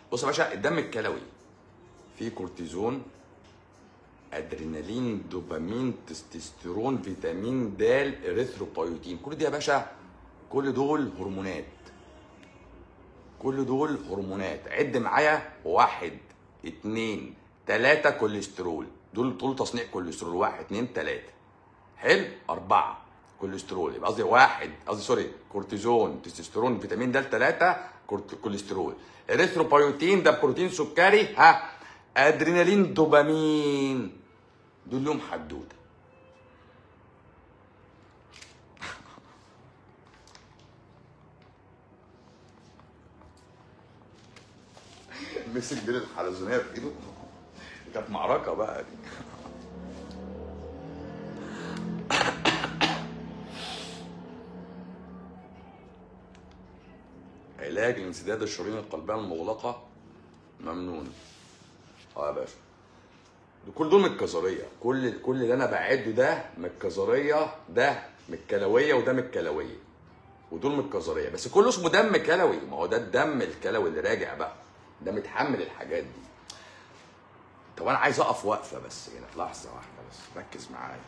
بص يا باشا الدم الكلوي فيه كورتيزون ادرينالين دوبامين تستوستيرون فيتامين د اريثروبايوتين كل دي يا باشا كل دول هرمونات كل دول هرمونات عد معايا واحد اتنين تلاتة كوليسترول دول طول تصنيع كوليسترول واحد اتنين تلاتة حلو أربعة كوليسترول يبقى قصدي واحد قصدي سوري كورتيزون تستوستيرون فيتامين د تلاتة كورت- كوليسترول اريثروبايوتين ده بروتين سكري ها ادرينالين دوبامين دول لهم حدوته مسك بين الحلزونيه في ايده كانت معركه بقى دي علاج لانسداد الشرايين القلبيه المغلقه ممنون اه يا باشا دول- كل دول من الكظريه كل كل اللي انا بعده ده من الكظريه ده من الكلويه وده من الكلويه ودول من الكظريه بس كله اسمه دم كلوي ما هو ده الدم الكلوي اللي راجع بقى ده متحمل الحاجات دي طب انا عايز اقف وقفه بس هنا في لحظه واحده بس ركز معايا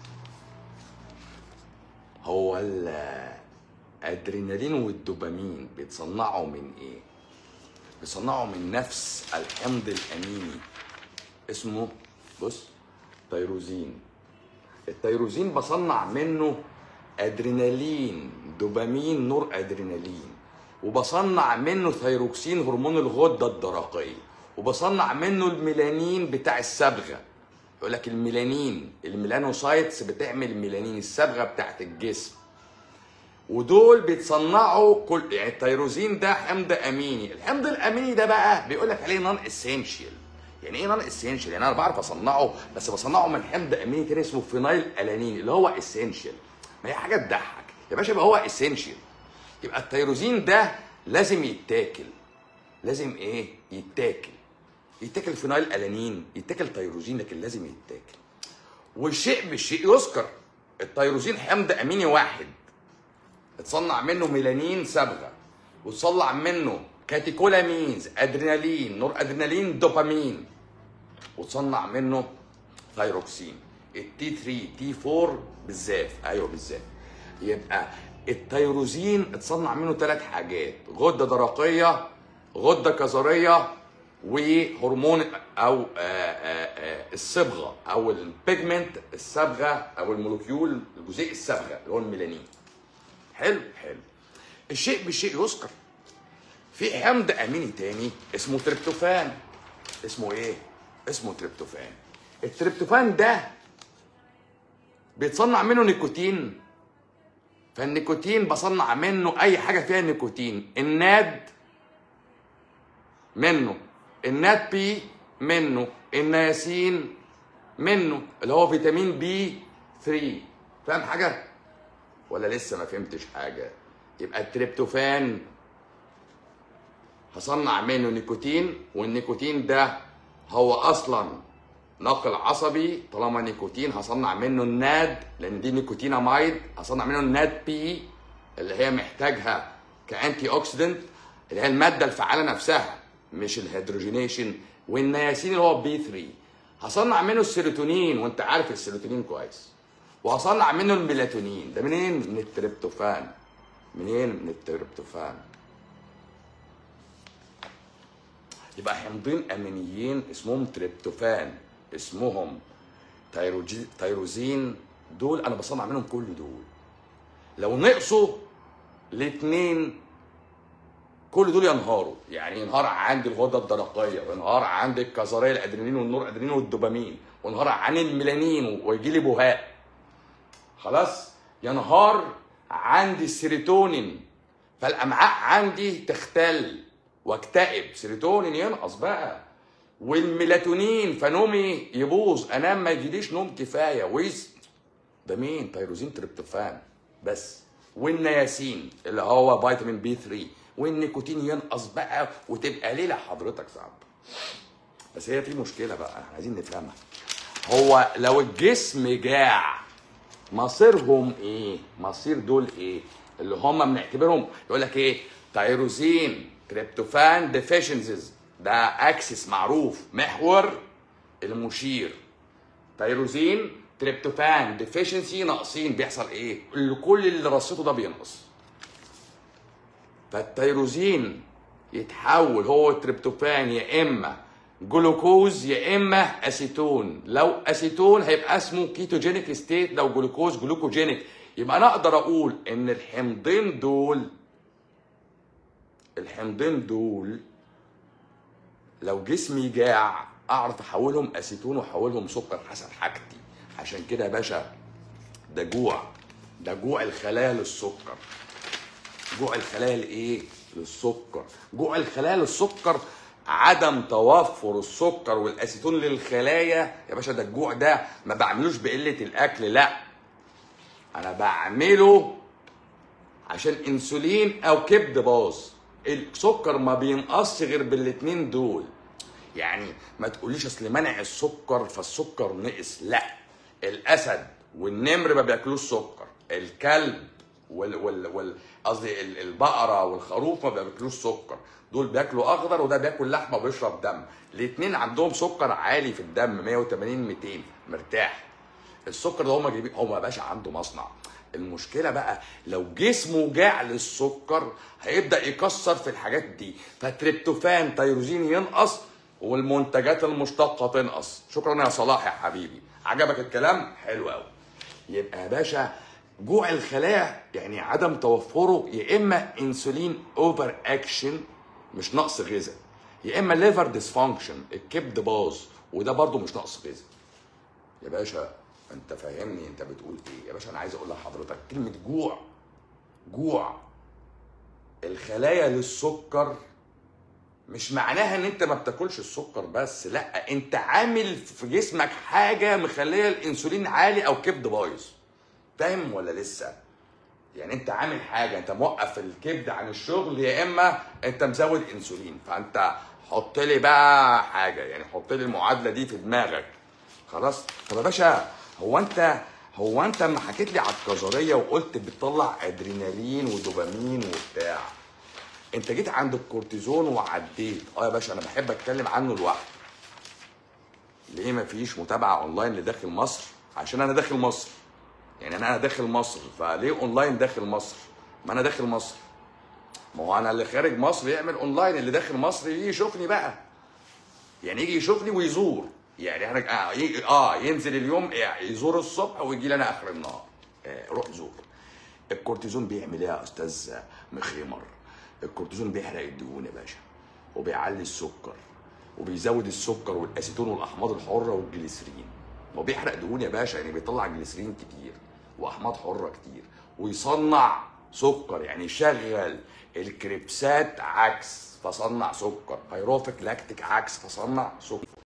هو الادرينالين والدوبامين بيتصنعوا من ايه بيصنعوا من نفس الحمض الاميني اسمه بص تيروزين التيروزين بصنع منه ادرينالين دوبامين نور ادرينالين وبصنع منه ثيروكسين هرمون الغده الدرقيه وبصنع منه الميلانين بتاع الصبغه يقول لك الميلانين الميلانوسايتس بتعمل ميلانين الصبغه بتاعت الجسم ودول بيتصنعوا كل يعني التيروزين ده حمض اميني الحمض الاميني ده بقى بيقول لك عليه نون اسينشال يعني ايه نون اسينشال يعني انا بعرف اصنعه بس بصنعه من حمض اميني تاني اسمه فينايل الانين اللي هو اسينشال ما هي حاجه تضحك يا باشا يبقى هو اسينشال يبقى التيروزين ده لازم يتاكل لازم ايه يتاكل يتاكل فينايل الانين يتاكل تيروزين لكن لازم يتاكل والشيء بالشيء يذكر التيروزين حمض اميني واحد اتصنع منه ميلانين صبغه وتصنع منه كاتيكولامينز ادرينالين نور ادرينالين دوبامين وتصنع منه ثايروكسين التي 3 تي 4 بالذات ايوه بالذات يبقى التيروزين اتصنع منه ثلاث حاجات غده درقيه غده كظريه وهرمون او آه، آه، آه، الصبغه او البيجمنت الصبغه او المولكيول الجزيء الصبغه اللي هو الميلانين حلو حلو الشيء بالشيء يذكر في حمض اميني تاني اسمه تريبتوفان اسمه ايه اسمه تريبتوفان التريبتوفان ده بيتصنع منه نيكوتين فالنيكوتين بصنع منه اي حاجه فيها نيكوتين الناد منه الناد بي منه النياسين منه اللي هو فيتامين بي 3 فاهم حاجه ولا لسه ما فهمتش حاجه يبقى التريبتوفان هصنع منه نيكوتين والنيكوتين ده هو اصلا ناقل عصبي طالما نيكوتين هصنع منه الناد لان دي نيكوتينامايد هصنع منه الناد بي اللي هي محتاجها كانتي اوكسيدنت اللي هي الماده الفعاله نفسها مش الهيدروجينيشن والنياسين اللي هو بي 3 هصنع منه السيروتونين وانت عارف السيروتونين كويس وهصنع منه الميلاتونين ده منين من التريبتوفان منين من التريبتوفان يبقى حمضين امينيين اسمهم تريبتوفان اسمهم تيروجي- تيروزين دول انا بصنع منهم كل دول لو نقصوا الاثنين كل دول ينهاروا يعني ينهار عندي الغده الدرقيه وينهار عندي الكظريه الادرينالين والنور ادرينالين والدوبامين وينهار عن الميلانين ويجي لي بهاء خلاص ينهار عندي السيروتونين فالامعاء عندي تختل واكتئب سيروتونين ينقص بقى والميلاتونين فنومي يبوظ انام ما يجيليش نوم كفايه ويس ده مين تيروزين تريبتوفان بس والنياسين اللي هو فيتامين بي 3 والنيكوتين ينقص بقى وتبقى ليله حضرتك صعب بس هي في مشكله بقى احنا عايزين نفهمها هو لو الجسم جاع مصيرهم ايه مصير دول ايه اللي هم بنعتبرهم يقول لك ايه تيروزين تريبتوفان ديفيشنسيز ده اكسس معروف محور المشير تيروزين تريبتوفان ديفيشنسي ناقصين بيحصل ايه اللي كل اللي رصيته ده بينقص فالتيروزين يتحول هو التريبتوفان يا اما جلوكوز يا اما اسيتون لو اسيتون هيبقى اسمه كيتوجينيك ستيت لو جلوكوز جلوكوجينيك يبقى انا اقدر اقول ان الحمضين دول الحمضين دول لو جسمي جاع اعرف احولهم اسيتون واحولهم سكر حسب حاجتي عشان كده يا باشا ده جوع ده جوع الخلايا للسكر جوع الخلايا لايه للسكر جوع الخلايا للسكر عدم توفر السكر والاسيتون للخلايا يا باشا ده الجوع ده ما بعملوش بقله الاكل لا انا بعمله عشان انسولين او كبد باظ السكر ما بينقصش غير بالاتنين دول يعني ما تقوليش اصل منع السكر فالسكر نقص لا الاسد والنمر ما بياكلوش سكر الكلب وال وال وال قصدي ال- البقره والخروف ما بياكلوش سكر دول بياكلوا اخضر وده بياكل لحمه وبيشرب دم الاثنين عندهم سكر عالي في الدم 180 200 مرتاح السكر ده هما جايبين هو يا باشا عنده مصنع المشكله بقى لو جسمه جاع للسكر هيبدا يكسر في الحاجات دي فتريبتوفان تيروزين ينقص والمنتجات المشتقه تنقص شكرا يا صلاح يا حبيبي عجبك الكلام حلو قوي يبقى يا باشا جوع الخلايا يعني عدم توفره يا اما انسولين اوفر اكشن مش نقص غذاء يا اما ليفر ديسفانكشن الكبد باظ وده برضو مش نقص غذاء يا باشا انت فاهمني انت بتقول ايه يا باشا انا عايز اقول لحضرتك كلمه جوع جوع الخلايا للسكر مش معناها ان انت ما بتاكلش السكر بس لا انت عامل في جسمك حاجه مخليه الانسولين عالي او كبد بايظ فاهم ولا لسه يعني انت عامل حاجه انت موقف الكبد عن الشغل يا اما انت مزود انسولين فانت حط لي بقى حاجه يعني حط لي المعادله دي في دماغك خلاص طب يا باشا هو انت هو انت لما حكيت لي على الكظريه وقلت بتطلع ادرينالين ودوبامين وبتاع انت جيت عند الكورتيزون وعديت اه يا باشا انا بحب اتكلم عنه لوحده ليه مفيش متابعه اونلاين لداخل مصر عشان انا داخل مصر يعني انا انا داخل مصر فليه اونلاين داخل مصر ما انا داخل مصر ما هو انا اللي خارج مصر يعمل اونلاين اللي داخل مصر يجي يشوفني بقى يعني يجي يشوفني ويزور يعني احنا اه, يجي- آه ينزل اليوم يزور الصبح ويجي لي انا اخر النهار آه روح زور الكورتيزون بيعمل ايه يا استاذ مخيمر الكورتيزون بيحرق الدهون يا باشا وبيعلي السكر وبيزود السكر والاسيتون والاحماض الحره والجليسرين هو بيحرق دهون يا باشا يعني بيطلع جليسرين كتير واحماض حره كتير ويصنع سكر يعني يشغل الكريبسات عكس فصنع سكر هيروفيك لاكتيك عكس فصنع سكر